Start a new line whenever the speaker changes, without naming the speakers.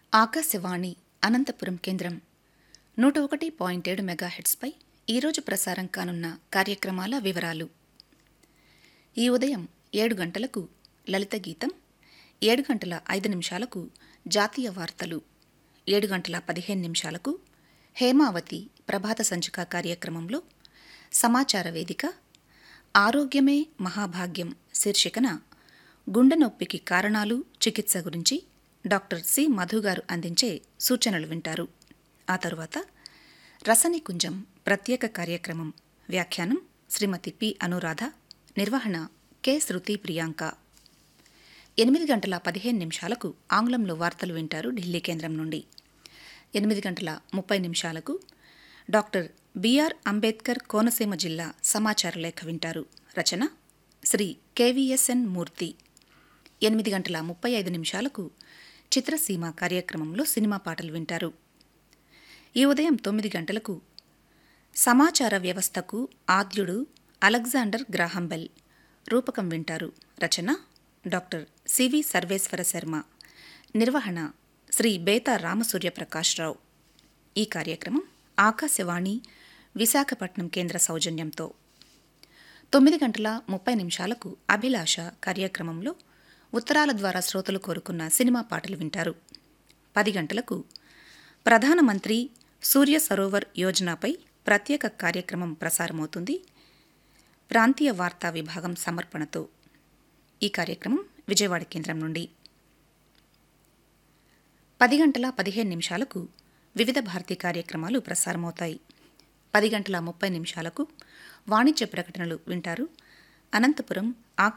ఆకాశవాణి అనంతపురం కేంద్రం నూట ఒకటి పాయింట్ ఏడు మెగాహెట్స్పై ఈరోజు ప్రసారం కానున్న కార్యక్రమాల వివరాలు ఈ ఉదయం ఏడు గంటలకు లలిత గీతం ఏడు గంటల ఐదు నిమిషాలకు జాతీయ వార్తలు ఏడు గంటల పదిహేను నిమిషాలకు హేమావతి ప్రభాత సంచిక కార్యక్రమంలో సమాచార వేదిక ఆరోగ్యమే మహాభాగ్యం శీర్షికన గుండె నొప్పికి కారణాలు చికిత్స గురించి డాక్టర్ సి మధు గారు అందించే సూచనలు వింటారు ఆ తరువాత రసనికుంజం ప్రత్యేక కార్యక్రమం వ్యాఖ్యానం శ్రీమతి పి అనురాధ నిర్వహణ కె శృతి ప్రియాంక ఎనిమిది గంటల పదిహేను నిమిషాలకు ఆంగ్లంలో వార్తలు వింటారు ఢిల్లీ కేంద్రం నుండి ఎనిమిది గంటల ముప్పై నిమిషాలకు డాక్టర్ బిఆర్ అంబేద్కర్ కోనసీమ జిల్లా సమాచార లేఖ వింటారు రచన శ్రీ కెవిఎస్ఎన్ మూర్తి ఎనిమిది గంటల ముప్పై ఐదు నిమిషాలకు చిత్రసీమ కార్యక్రమంలో సినిమా పాటలు వింటారు ఈ ఉదయం తొమ్మిది గంటలకు సమాచార వ్యవస్థకు ఆద్యుడు అలెగ్జాండర్ గ్రాహంబెల్ రూపకం వింటారు రచన డాక్టర్ సివి సర్వేశ్వర శర్మ నిర్వహణ శ్రీ బేతా రామసూర్యప్రకాశ్రావు ఈ కార్యక్రమం ఆకాశవాణి విశాఖపట్నం కేంద్ర సౌజన్యంతో తొమ్మిది గంటల ముప్పై నిమిషాలకు అభిలాష కార్యక్రమంలో ఉత్తరాల ద్వారా శ్రోతలు కోరుకున్న సినిమా పాటలు వింటారు పది గంటలకు ప్రధానమంత్రి సూర్య సరోవర్ యోజనపై ప్రత్యేక కార్యక్రమం ప్రసారమవుతుంది ప్రాంతీయ వార్తా విభాగం సమర్పణతో ఈ కార్యక్రమం విజయవాడ కేంద్రం నుండి పది గంటల పదిహేను నిమిషాలకు వివిధ భారతీ కార్యక్రమాలు ప్రసారమవుతాయి పది గంటల ముప్పై నిమిషాలకు వాణిజ్య ప్రకటనలు వింటారు అనంతపురం